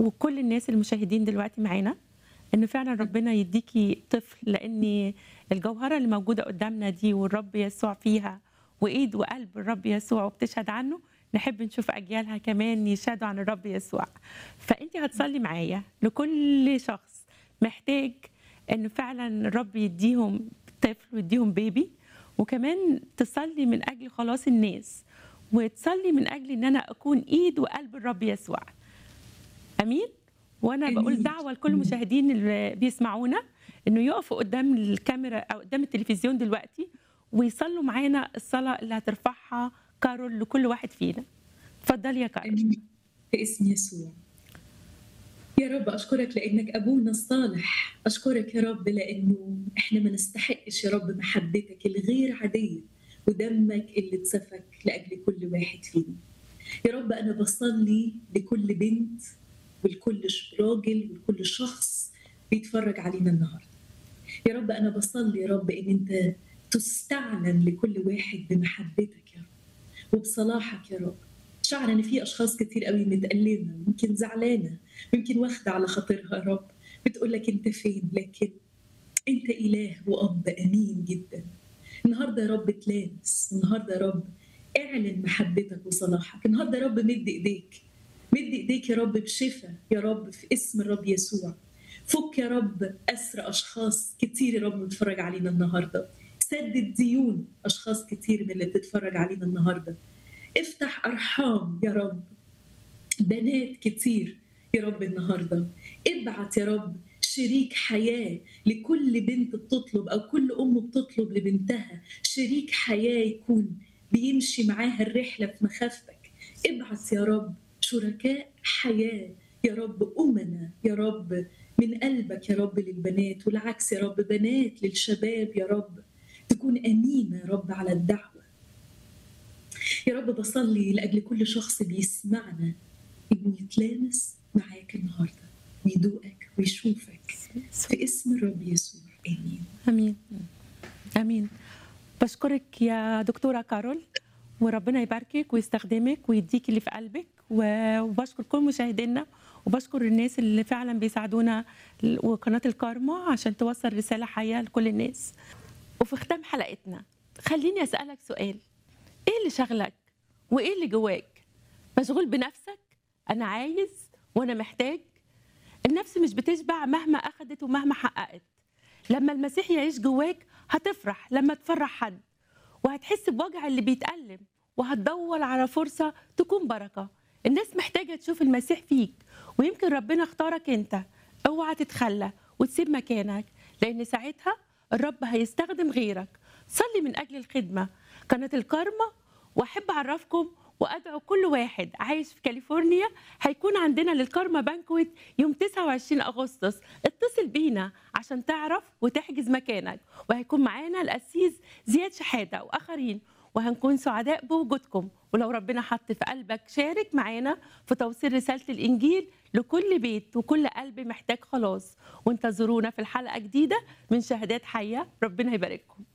وكل الناس المشاهدين دلوقتي معانا ان فعلا ربنا يديكي طفل لان الجوهره اللي موجوده قدامنا دي والرب يسوع فيها وايد وقلب الرب يسوع وبتشهد عنه نحب نشوف اجيالها كمان يشهدوا عن الرب يسوع فانت هتصلي معايا لكل شخص محتاج ان فعلا الرب يديهم طفل ويديهم بيبي وكمان تصلي من اجل خلاص الناس وتصلي من اجل ان انا اكون ايد وقلب الرب يسوع امين وانا بقول آمين. دعوه لكل المشاهدين اللي بيسمعونا انه يقفوا قدام الكاميرا او قدام التلفزيون دلوقتي ويصلوا معانا الصلاه اللي هترفعها كارول لكل واحد فينا اتفضلي يا كارول آمين في اسم يسوع يا رب أشكرك لأنك أبونا الصالح أشكرك يا رب لأنه إحنا ما نستحقش يا رب محبتك الغير عادية ودمك اللي اتسفك لأجل كل واحد فينا يا رب أنا بصلي لكل بنت ولكل ش- راجل ولكل شخص بيتفرج علينا النهاردة يا رب أنا بصلي يا رب إن أنت تستعلن لكل واحد بمحبتك يا رب وبصلاحك يا رب شعر ان في اشخاص كتير قوي متألمه يمكن زعلانه يمكن واخده على خاطرها يا رب بتقول لك انت فين لكن انت اله واب امين جدا النهارده يا رب تلامس النهارده يا رب اعلن محبتك وصلاحك النهارده يا رب مد ايديك مد ايديك يا رب بشفاء يا رب في اسم الرب يسوع فك يا رب اسر اشخاص كتير يا رب بتتفرج علينا النهارده سدد ديون اشخاص كتير من اللي بتتفرج علينا النهارده افتح ارحام يا رب بنات كتير يا رب النهارده ابعت يا رب شريك حياه لكل بنت بتطلب او كل ام بتطلب لبنتها شريك حياه يكون بيمشي معاها الرحله في مخافتك ابعت يا رب شركاء حياه يا رب امنا يا رب من قلبك يا رب للبنات والعكس يا رب بنات للشباب يا رب تكون امينه يا رب على الدعوه يا رب بصلي لاجل كل شخص بيسمعنا انه يتلامس معاك النهارده ويدوقك ويشوفك في اسم الرب يسوع امين امين امين بشكرك يا دكتوره كارول وربنا يباركك ويستخدمك ويديك اللي في قلبك و- وبشكر كل مشاهدينا وبشكر الناس اللي فعلا بيساعدونا ل- وقناه الكارما عشان توصل رساله حيه لكل الناس وفي ختام حلقتنا خليني اسالك سؤال ايه اللي شغلك وايه اللي جواك مشغول بنفسك انا عايز وانا محتاج النفس مش بتشبع مهما اخدت ومهما حققت لما المسيح يعيش جواك هتفرح لما تفرح حد وهتحس بوجع اللي بيتألم وهتدور على فرصة تكون بركة الناس محتاجة تشوف المسيح فيك ويمكن ربنا اختارك انت اوعى تتخلى وتسيب مكانك لان ساعتها الرب هيستخدم غيرك صلي من اجل الخدمة قناة الكارما واحب اعرفكم وادعو كل واحد عايش في كاليفورنيا هيكون عندنا للكارما بانكويت يوم 29 اغسطس اتصل بينا عشان تعرف وتحجز مكانك وهيكون معانا القسيس زياد شحاته واخرين وهنكون سعداء بوجودكم ولو ربنا حط في قلبك شارك معانا في توصيل رساله الانجيل لكل بيت وكل قلب محتاج خلاص وانتظرونا في الحلقه جديده من شهادات حيه ربنا يبارككم